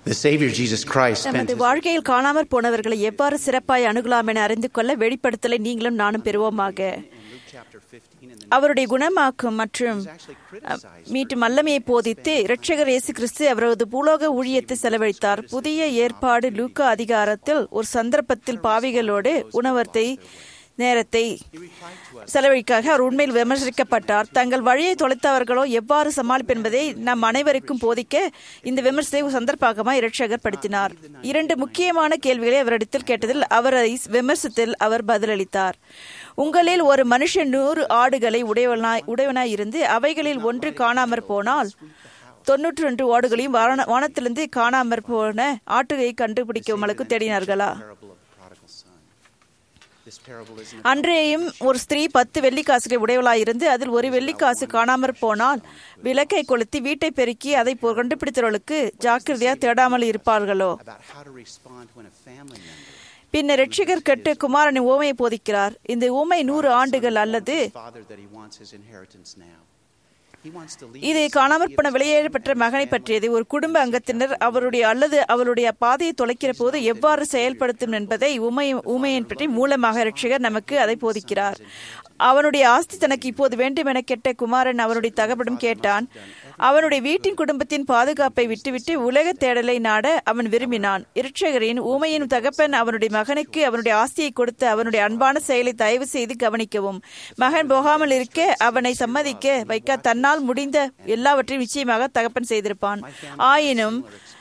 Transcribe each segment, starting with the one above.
The Savior Jesus Christ spent நமது his வாழ்க்கையில் காணாமற் போனவர்களை எவ்வாறு சிறப்பாய் அணுகலாம் என அறிந்து கொள்ள வெளிப்படுத்தலை நீங்களும் நானும் பெறுவோமாக Luke chapter 15 in the அவருடைய குணமாக்கும் மற்றும் actually அஹ், criticized மீட்டும் வல்லமையை போதித்து இரட்சகர் இயேசு கிறிஸ்து அவரது பூலோக ஊழியத்தை செலவழித்தார் புதிய ஏற்பாடு லூக்கா அதிகாரத்தில் ஒரு சந்தர்ப்பத்தில் பாவிகளோடு உணவத்தை நேரத்தை செலவழிக்காக அவர் உண்மையில் விமர்சிக்கப்பட்டார் தங்கள் வழியை தொலைத்தவர்களோ எவ்வாறு சமாளிப்பு என்பதை நம் அனைவருக்கும் போதிக்க இந்த விமர்சனத்தை ஒரு சந்தர்ப்பமாக இரட்சகர் படுத்தினார் இரண்டு முக்கியமான கேள்விகளை அவரிடத்தில் கேட்டதில் அவரை விமர்சத்தில் அவர் பதிலளித்தார் உங்களில் ஒரு மனுஷன் நூறு ஆடுகளை உடையவனாய் உடையவனாய் இருந்து அவைகளில் ஒன்று காணாமற் போனால் தொன்னூற்றி ரெண்டு ஆடுகளையும் வான வானத்திலிருந்து காணாமற் போன ஆட்டுகளை கண்டுபிடிக்க உங்களுக்கு தேடினார்களா parable of the prodigal son. This parable is அன்றையும் ஒரு ஸ்திரீ பத்து வெள்ளிக்காசுகள் உடையவளாயிருந்து அதில் ஒரு வெள்ளிக்காசு காணாமற் போனால் விளக்கை கொளுத்தி வீட்டை பெருக்கி அதை பொ- கண்டுபிடித்தவர்களுக்கு ஜாக்கிரதையா தேடாமல் இருப்பார்களோ about how to respond when a family member பின்னர் ரட்சிகர் கெட்டு குமாரனின் ஊமையை போதிக்கிறார் இந்த ஊமை நூறு ஆண்டுகள் அல்லது father that he wants his inheritance now. He wants to leave இது his son, காணாமற் give போன his வெளியேற family பெற்ற and மகனை family பற்றியது ஒரு குடும்ப அங்கத்தினர் அவருடைய அல்லது அவருடைய பாதையை தொலைக்கிற போது எவ்வாறு செயல்படுத்தும் என்பதை உமை ஊமையின் பற்றி மூலமாக ரட்சிகர் நமக்கு அதை போதிக்கிறார் அவனுடைய ஆஸ்தி தனக்கு இப்போது வேண்டும் என கேட்ட குமாரன் அவனுடைய தகப்படும் கேட்டான் அவனுடைய வீட்டின் குடும்பத்தின் பாதுகாப்பை விட்டுவிட்டு உலக தேடலை நாட அவன் விரும்பினான் இரட்சகரின் ஊமையின் தகப்பன் அவனுடைய மகனுக்கு அவனுடைய ஆஸ்தியை கொடுத்து அவனுடைய அன்பான செயலை தயவு செய்து கவனிக்கவும் மகன் போகாமல் இருக்க அவனை சம்மதிக்க வைக்க தன்னால் முடிந்த எல்லாவற்றையும் நிச்சயமாக தகப்பன் செய்திருப்பான் ஆயினும்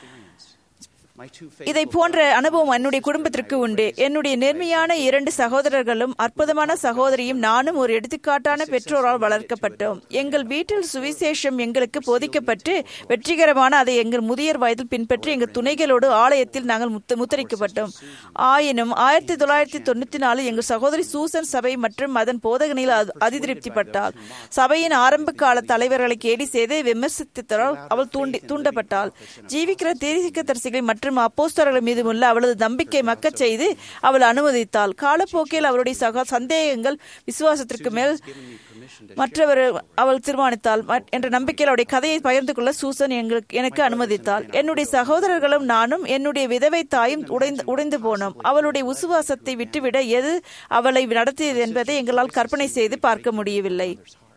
My two இதை போன்ற அனுபவம் என்னுடைய குடும்பத்திற்கு உண்டு என்னுடைய நேர்மையான இரண்டு சகோதரர்களும் அற்புதமான சகோதரியும் நானும் ஒரு எடுத்துக்காட்டான பெற்றோரால் வளர்க்கப்பட்டோம் எங்கள் வீட்டில் சுவிசேஷம் எங்களுக்கு போதிக்கப்பட்டு வெற்றிகரமான அதை எங்கள் முதியர் வயதில் பின்பற்றி எங்கள் துணைகளோடு ஆலயத்தில் நாங்கள் முத்த முத்தரிக்கப்பட்டோம் ஆயினும் ஆயிரத்தி தொள்ளாயிரத்தி தொண்ணூத்தி நாலு எங்கள் சகோதரி சூசன் சபை மற்றும் அதன் போதகனில் அது- அதிருப்திப்பட்டாள் சபையின் ஆரம்ப கால தலைவர்களை கேலி செய்து விமர்சித்ததால் அவள் தூண்டி தூண்டப்பட்டாள் ஜீவிக்கிற தீர்க்கதரிசிகளை மற்றும் அப்போஸ்தலர்கள் மீது உள்ள அவளது நம்பிக்கை மக்கச் செய்து அவள் அனுமதித்தாள் காலப்போக்கில் அவருடைய சக சந்தேகங்கள் விசுவாசத்திற்கு மேல் மற்றவர் அவள் தீர்மானித்தாள் ம- என்ற நம்பிக்கையில் அவருடைய கதையை பகிர்ந்து கொள்ள சூசன் எங்களுக்கு எனக்கு அனுமதித்தாள் என்னுடைய சகோதரர்களும் நானும் என்னுடைய விதவை தாயும் உடைந்து உடைந்து போனோம் அவளுடைய விசுவாசத்தை விட்டுவிட எது அவளை நடத்தியது என்பதை எங்களால் கற்பனை செய்து பார்க்க முடியவில்லை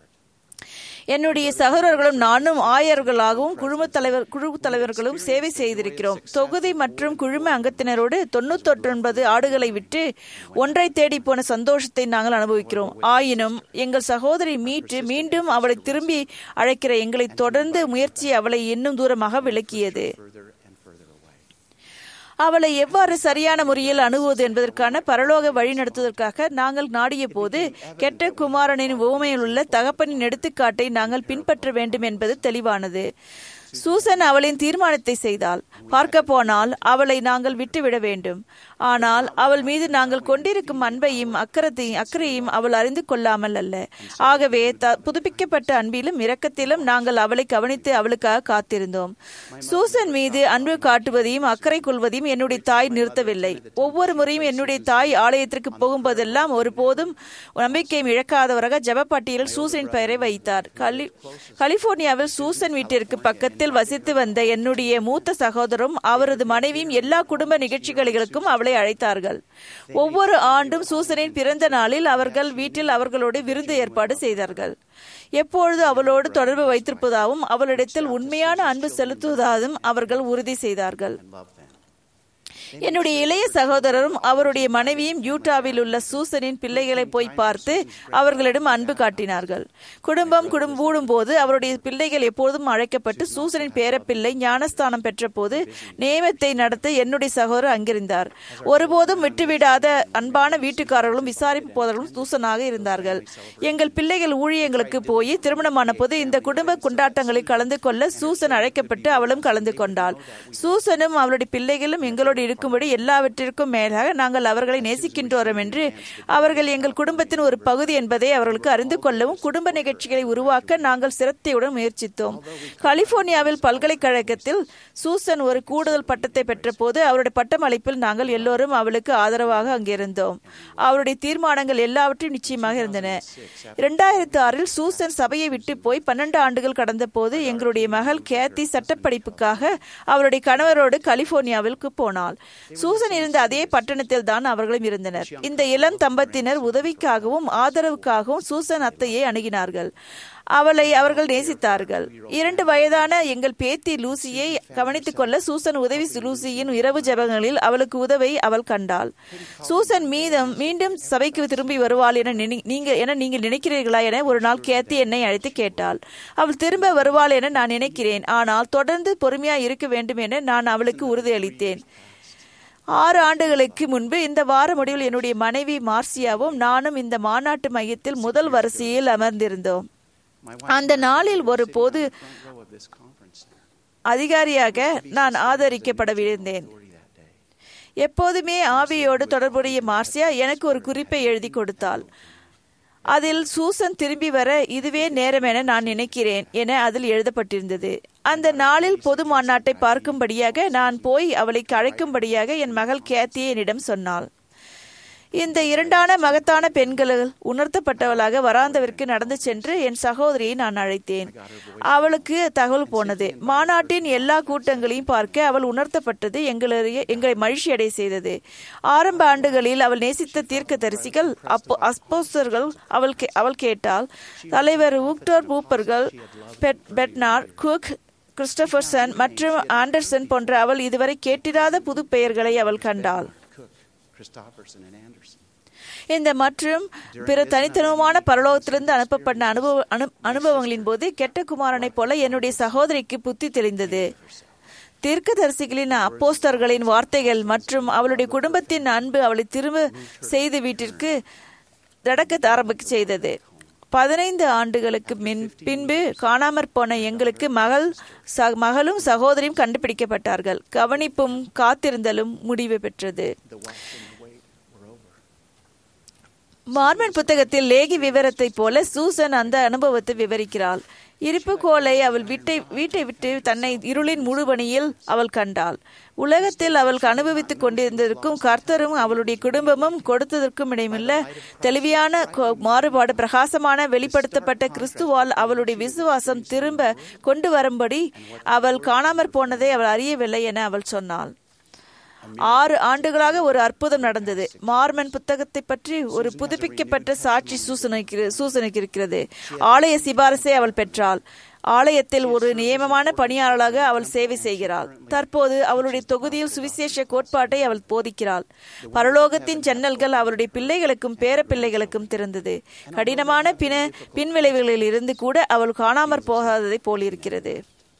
என்னுடைய சகோதரர்களும் நானும் ஆயர்களாகவும் குழும தலைவர் குழு தலைவர்களும் சேவை செய்திருக்கிறோம் தொகுதி மற்றும் குழும அங்கத்தினரோடு தொண்ணூத்தொன்பது ஆடுகளை விட்டு ஒன்றை தேடி போன சந்தோஷத்தை நாங்கள் அனுபவிக்கிறோம் ஆயினும் எங்கள் சகோதரி மீட்டு மீண்டும் அவளை திரும்பி அழைக்கிற எங்களை தொடர்ந்து முயற்சி அவளை இன்னும் தூரமாக விலக்கியது further and further away. அவளை எவ்வாறு சரியான முறையில் அணுகுவது என்பதற்கான பரலோக வழி நடத்துவதற்காக நாங்கள் நாடிய போது கெட்ட குமாரனின் உவமையில் உள்ள தகப்பனின் எடுத்துக்காட்டை நாங்கள் பின்பற்ற வேண்டும் என்பது தெளிவானது சூசன் அவளின் தீர்மானத்தை செய்தாள் பார்க்க போனால் அவளை நாங்கள் விட்டுவிட வேண்டும் ஆனால் அவள் மீது நாங்கள் கொண்டிருக்கும் அன்பையும் அக்கறத்தையும் அக்கறையும் அவள் அறிந்து கொள்ளாமல் அல்ல ஆகவே த புதுப்பிக்கப்பட்ட அன்பிலும் இரக்கத்திலும் நாங்கள் அவளை கவனித்து அவளுக்காக காத்திருந்தோம் சூசன் மீது அன்பு காட்டுவதையும் அக்கறை கொள்வதையும் என்னுடைய தாய் நிறுத்தவில்லை ஒவ்வொரு முறையும் என்னுடைய தாய் ஆலயத்திற்கு போகும்போதெல்லாம் ஒருபோதும் நம்பிக்கையும் இழக்காதவராக ஜெபப்பட்டியலில் சூசனின் பெயரை வைத்தார் கலி கலிபோர்னியாவில் சூசன் வீட்டிற்கு பக்கத்தில் வசித்து வந்த என்னுடைய மூத்த சகோதரரும் அவரது மனைவியும் எல்லா குடும்ப நிகழ்ச்சிகளுக்கும் அவளை அழைத்தார்கள் ஒவ்வொரு ஆண்டும் சூசனின் பிறந்த நாளில் அவர்கள் வீட்டில் அவர்களோடு விருந்து ஏற்பாடு செய்தார்கள் எப்பொழுது அவளோடு தொடர்பு வைத்திருப்பதாகவும் அவளிடத்தில் உண்மையான அன்பு செலுத்துவதாகவும் அவர்கள் உறுதி செய்தார்கள் And love them. என்னுடைய இளைய சகோதரரும் அவருடைய மனைவியும் யூட்டாவில் உள்ள சூசனின் பிள்ளைகளை போய் பார்த்து அவர்களிடம் அன்பு காட்டினார்கள் குடும்பம் குடும்பம் கூடும்போது அவருடைய பிள்ளைகள் எப்பொழுதும் அழைக்கப்பட்டு சூசனின் பேரப்பிள்ளை ஞானஸ்தானம் பெற்றபோது நியமத்தை நடத்த என்னுடைய சகோதரர் அங்கிருந்தார் ஒருபோதும் விட்டுவிடாத அன்பான வீட்டுக்காரர்களும் விசாரிப்பு போதர்களும் சூசனாக இருந்தார்கள் எங்கள் பிள்ளைகள் ஊழியங்களுக்கு போய் திருமணமான போது இந்த குடும்ப கொண்டாட்டங்களில் கலந்து கொள்ள சூசன் அழைக்கப்பட்டு அவளும் கலந்து கொண்டாள் சூசனும் அவளுடைய பிள்ளைகளும் எங்களோடு இருக்கும்படி எல்லாவற்றிற்கும் மேலாக நாங்கள் அவர்களை நேசிக்கின்றோம் என்று அவர்கள் எங்கள் குடும்பத்தின் ஒரு பகுதி என்பதை அவர்களுக்கு அறிந்து கொள்ளவும் குடும்ப நிகழ்ச்சிகளை உருவாக்க நாங்கள் சிரத்தையுடன் முயற்சித்தோம் கலிபோர்னியாவில் பல்கலைக்கழகத்தில் சூசன் ஒரு கூடுதல் பட்டத்தை பெற்றபோது அவருடைய பட்டமளிப்பில் நாங்கள் எல்லோரும் அவளுக்கு ஆதரவாக அங்கிருந்தோம் அவருடைய தீர்மானங்கள் எல்லாவற்றையும் நிச்சயமாக இருந்தன இரண்டாயிரத்து ஆறில் சூசன் சபையை விட்டு போய் பன்னெண்டு ஆண்டுகள் கடந்த போது எங்களுடைய மகள் கேத்தி சட்டப்படிப்புக்காக அவருடைய கணவரோடு கலிபோர்னியாவிற்கு போனாள் சூசன் இருந்த அதே பட்டணத்தில் தான் அவர்களும் இருந்தனர் இந்த இளம் தம்பத்தினர் உதவிக்காகவும் ஆதரவுக்காகவும் சூசன் அத்தையை அணுகினார்கள் அவளை அவர்கள் நேசித்தார்கள் இரண்டு வயதான எங்கள் பேத்தி லூசியை கவனித்துக் கொள்ள சூசன் உதவி லூசியின் இரவு ஜபங்களில் அவளுக்கு உதவை அவள் கண்டாள் சூசன் மீதம் மீண்டும் சபைக்கு திரும்பி வருவாள் என நீங்க என நீங்கள் நினைக்கிறீர்களா என ஒரு நாள் கேத்தி என்னை அழைத்து கேட்டாள் அவள் திரும்ப வருவாள் என நான் நினைக்கிறேன் ஆனால் தொடர்ந்து பொறுமையா இருக்க வேண்டும் என நான் அவளுக்கு உறுதியளித்தேன் ஆறு ஆண்டுகளுக்கு முன்பு இந்த வார முடிவில் என்னுடைய மனைவி மார்சியாவும் நானும் இந்த மாநாட்டு மையத்தில் முதல் வரிசையில் அமர்ந்திருந்தோம் அந்த நாளில் ஒரு பொது அதிகாரியாக நான் ஆதரிக்கப்படவிருந்தேன் எப்போதுமே ஆவியோடு தொடர்புடைய மார்சியா எனக்கு ஒரு குறிப்பை எழுதி கொடுத்தாள் அதில் சூசன் திரும்பி வர இதுவே நேரம் என நான் நினைக்கிறேன் என அதில் எழுதப்பட்டிருந்தது அந்த நாளில் பொது மாநாட்டை பார்க்கும்படியாக நான் போய் அவளை அழைக்கும்படியாக என் மகள் கேத்தியை என்னிடம் சொன்னாள் இந்த இரண்டான மகத்தான பெண்கள் உணர்த்தப்பட்டவளாக வராந்தவிற்கு நடந்து சென்று என் சகோதரியை நான் அழைத்தேன் அவளுக்கு தகவல் போனது மாநாட்டின் எல்லா கூட்டங்களையும் பார்க்க அவள் உணர்த்தப்பட்டது எங்களை எங்களை மகிழ்ச்சி அடை செய்தது ஆரம்ப ஆண்டுகளில் அவள் நேசித்த தீர்க்க தரிசிகள் அப்போ அஸ்போசர்கள் அவள் அவள் கேட்டால் தலைவர் ஊக்டோர் பூப்பர்கள் பெட்னார் குக் கிறிஸ்டபர்சன் மற்றும் ஆண்டர்சன் போன்ற அவள் இதுவரை கேட்டிராத புது பெயர்களை அவள் கண்டாள் இந்த மற்றும் பிற தனித்தனமான பரலோகத்திலிருந்து அனுப்பப்பட்ட அனுபவ அனு அனுபவங்களின் போது கெட்ட குமாரனைப் போல என்னுடைய சகோதரிக்கு புத்தி தெளிந்தது தீர்க்கதரிசிகளின் அப்போஸ்தர்களின் வார்த்தைகள் மற்றும் அவளுடைய குடும்பத்தின் அன்பு அவளை திரும்ப செய்து வீட்டிற்கு நடக்க ஆரம்பிக்க செய்தது பதினைந்து ஆண்டுகளுக்கு மின் பின்பு காணாமற் போன எங்களுக்கு மகள் மகளும் சகோதரியும் கண்டுபிடிக்கப்பட்டார்கள் கவனிப்பும் காத்திருந்தலும் முடிவு பெற்றது மார்மன் புத்தகத்தில் லேகி விவரத்தை போல சூசன் அந்த அனுபவத்தை விவரிக்கிறாள் இருப்பு கோலை அவள் வீட்டை வீட்டை விட்டு தன்னை இருளின் முழுபணியில் அவள் கண்டாள் உலகத்தில் அவள் அனுபவித்துக் கொண்டிருந்ததற்கும் கர்த்தரும் அவளுடைய குடும்பமும் கொடுத்ததற்கும் இடையுள்ள தெளிவான மாறுபாடு பிரகாசமான வெளிப்படுத்தப்பட்ட கிறிஸ்துவால் அவளுடைய விசுவாசம் திரும்ப கொண்டு வரும்படி அவள் காணாமற் போனதை அவள் அறியவில்லை என அவள் சொன்னாள் ஆறு ஆண்டுகளாக ஒரு அற்புதம் நடந்தது மார்மன் புத்தகத்தை பற்றி ஒரு புதுப்பிக்கப்பட்ட சாட்சி சூசனைக்கு சூசனைக்கு இருக்கிறது ஆலய சிபாரசை அவள் பெற்றாள் ஆலயத்தில் ஒரு நியமமான பணியாளராக அவள் சேவை செய்கிறாள் தற்போது அவளுடைய தொகுதியில் சுவிசேஷ கோட்பாட்டை அவள் போதிக்கிறாள் பரலோகத்தின் ஜன்னல்கள் அவளுடைய பிள்ளைகளுக்கும் பேர பிள்ளைகளுக்கும் திறந்தது கடினமான பின பின்விளைவுகளில் இருந்து கூட அவள் காணாமற் போகாததை போலிருக்கிறது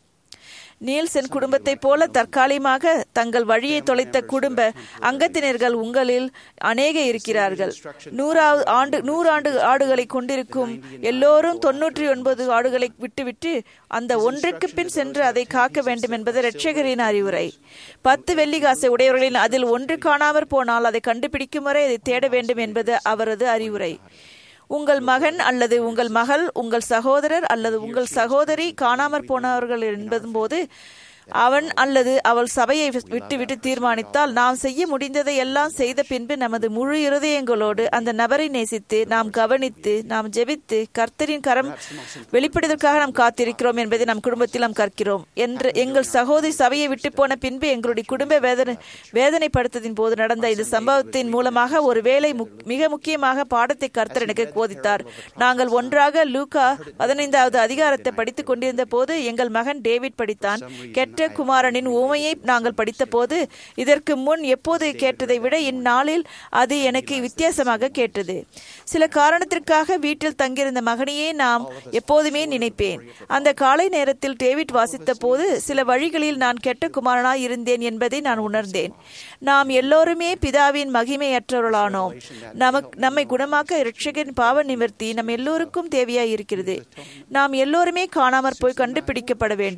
நீல்சன் குடும்பத்தைப் போல தற்காலிகமாக தங்கள் வழியை தொலைத்த குடும்ப அங்கத்தினர்கள் உங்களில் அநேக இருக்கிறார்கள் நூறாவது ஆண்டு நூறாண்டு ஆடுகளை கொண்டிருக்கும் எல்லோரும் தொன்னூற்றி ஒன்பது ஆடுகளை விட்டுவிட்டு அந்த ஒன்றுக்கு பின் சென்று அதை காக்க வேண்டும் என்பது இரட்சகரின் அறிவுரை பத்து வெள்ளிகாசை உடையவர்களின் அதில் ஒன்று காணாமற் போனால் அதை கண்டுபிடிக்கும் வரை அதை தேட வேண்டும் என்பது அவரது அறிவுரை உங்கள் மகன் அல்லது உங்கள் மகள் உங்கள் சகோதரர் அல்லது உங்கள் சகோதரி காணாமற் போனவர்கள் என்பதும் போது அவன் அல்லது அவள் சபையை விட்டுவிட்டு தீர்மானித்தால் நாம் செய்ய முடிந்ததை எல்லாம் செய்த பின்பு நமது முழு இருதயங்களோடு அந்த நபரை நேசித்து நாம் கவனித்து நாம் ஜெபித்து கர்த்தரின் கரம் வெளிப்படுவதற்காக நாம் காத்திருக்கிறோம் என்பதை நம் குடும்பத்தில் நாம் கற்கிறோம் என்று எங்கள் சகோதரி சபையை விட்டு போன பின்பு எங்களுடைய குடும்ப வேதனை வேதனைப்படுத்ததின் போது நடந்த இந்த சம்பவத்தின் மூலமாக ஒரு வேலை மிக முக்கியமாக பாடத்தை கர்த்தர் எனக்கு போதித்தார் நாங்கள் ஒன்றாக லூகா பதினைந்தாவது அதிகாரத்தை படித்துக் கொண்டிருந்த போது எங்கள் மகன் டேவிட் படித்தான் கெட்ட குமாரனின் ஊமையை நாங்கள் படித்தபோது இதற்கு முன் எப்போது கேட்டதை விட இந்நாளில் அது எனக்கு வித்தியாசமாக கேட்டது சில காரணத்திற்காக வீட்டில் தங்கியிருந்த மகனையே நாம் எப்போதுமே நினைப்பேன் அந்த காலை நேரத்தில் டேவிட் வாசித்த போது சில வழிகளில் நான் கெட்ட குமாரனாய் இருந்தேன் என்பதை நான் உணர்ந்தேன் நாம் எல்லோருமே பிதாவின் மகிமையற்றவர்களானோம் நமக்கு நம்மை குணமாக்க இரட்சகன் பாவ நிவர்த்தி நம் எல்லோருக்கும் தேவையாய் இருக்கிறது நாம் எல்லோருமே காணாமற் போய் கண்டுபிடிக்கப்பட வேண்டும்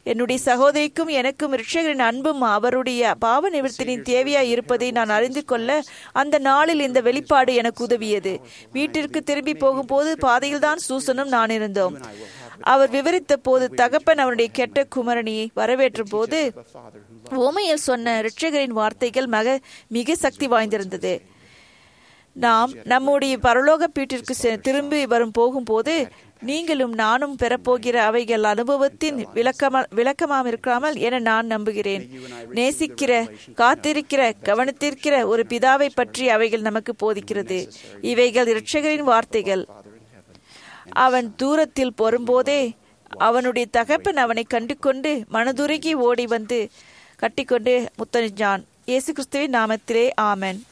என்னுடைய சகோதரிக்கும் எனக்கும் ரிஷகரின் அன்பும் அவருடைய பாவ நிவர்த்தியின் தேவையாய் இருப்பதை நான் அறிந்து கொள்ள அந்த நாளில் இந்த வெளிப்பாடு எனக்கு உதவியது வீட்டிற்கு திரும்பி போகும்போது பாதையில்தான் சூசனும் நான் இருந்தோம் அவர் விவரித்த போது தகப்பன் அவருடைய கெட்ட குமரணியை வரவேற்ற போது ஓமையில் சொன்ன ரிட்சகரின் வார்த்தைகள் மக மிக சக்தி வாய்ந்திருந்தது நாம் நம்முடைய பரலோக வீட்டிற்கு செ- திரும்பி வரும் போகும்போது நீங்களும் நானும் பெறப்போகிற அவைகள் அனுபவத்தின் விளக்கமா விளக்கமாம் இருக்காமல் என நான் நம்புகிறேன் நேசிக்கிற காத்திருக்கிற கவனித்திருக்கிற ஒரு பிதாவை பற்றி அவைகள் நமக்கு போதிக்கிறது இவைகள் இரட்சகரின் வார்த்தைகள் அவன் தூரத்தில் வரும்போதே அவனுடைய தகப்பன் அவனை கண்டு கொண்டு மனதுருகி ஓடி வந்து கட்டிக்கொண்டு முத்தனிச்சான் இயேசு கிறிஸ்துவின் நாமத்திலே ஆமென்